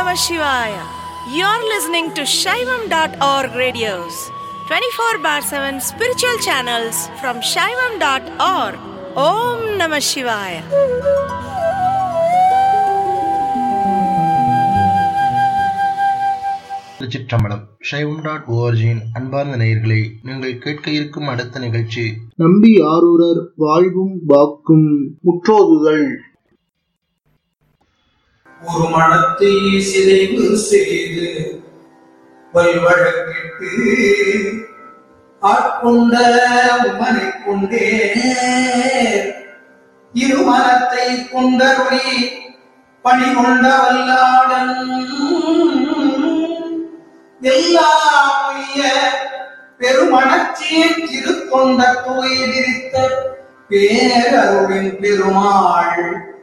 Namah Shivaya. You're listening to Shaivam.org radios, 24 bar 7 spiritual channels from Shaivam.org. Om Namah Shivaya. திருச்சிற்றம்பலம் சைவம் dot ஓஆர்ஜியின் அன்பார்ந்த நேயர்களே நீங்கள் கேட்க இருக்கும் அடுத்த நிகழ்ச்சி நம்பி ஆரூரர் வாழ்வும் வாக்கும் முற்றோதுதல் ஒரு மனத்தை சிதைவு செய்து வல்வழக்கிட்டு ஆட்கொண்ட உமனை கொண்டே இரு மனத்தை கொண்டருளி பணி கொண்ட வல்லாடன் எல்லாம் உய்ய பெருமணச்சியை திருத்தொண்ட தூய் விரித்த பேரருளின் பெருமாள்